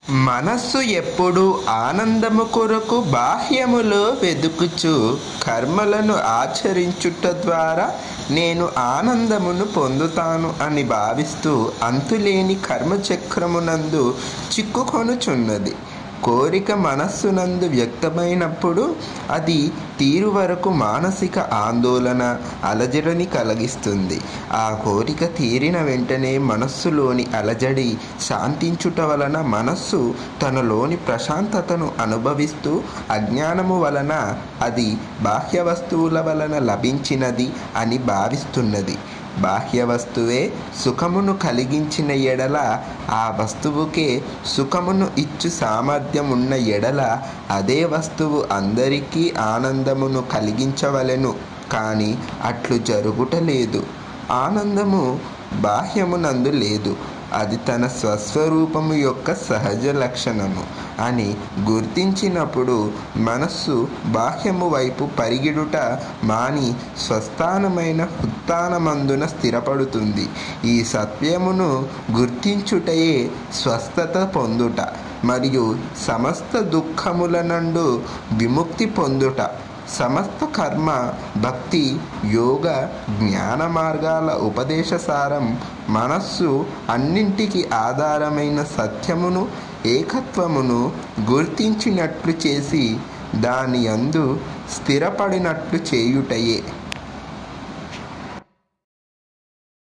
మనస్సు ఎప్పుడు ఆనందము కొరకు బాహ్యములో వెదుకుచు కర్మలను ఆచరించుట ద్వారా నేను ఆనందమును పొందుతాను అని భావిస్తూ అంతులేని కర్మచక్రమునందు చిక్కుకొనుచున్నది కోరిక మనస్సునందు వ్యక్తమైనప్పుడు అది తీరు వరకు మానసిక ఆందోళన అలజడిని కలిగిస్తుంది ఆ కోరిక తీరిన వెంటనే మనస్సులోని అలజడి శాంతించుట వలన మనస్సు తనలోని ప్రశాంతతను అనుభవిస్తూ అజ్ఞానము వలన అది బాహ్య వస్తువుల వలన లభించినది అని భావిస్తున్నది బాహ్య వస్తువే సుఖమును కలిగించిన ఎడల ఆ వస్తువుకే సుఖమును ఇచ్చు సామర్థ్యం ఉన్న ఎడల అదే వస్తువు అందరికీ ఆనందమును కలిగించవలెను కానీ అట్లు జరుగుటలేదు ఆనందము బాహ్యమునందు లేదు అది తన స్వస్వరూపము యొక్క సహజ లక్షణము అని గుర్తించినప్పుడు మనస్సు బాహ్యము వైపు పరిగిడుట మాని స్వస్థానమైన ఉత్థానమందున స్థిరపడుతుంది ఈ సత్యమును గుర్తించుటయే స్వస్థత పొందుట మరియు సమస్త దుఃఖముల నుండు విముక్తి పొందుట సమస్త కర్మ భక్తి యోగ జ్ఞాన మార్గాల ఉపదేశసారం మనస్సు అన్నింటికి ఆధారమైన సత్యమును ఏకత్వమును గుర్తించినట్లు చేసి దాని యందు స్థిరపడినట్లు చేయుటయే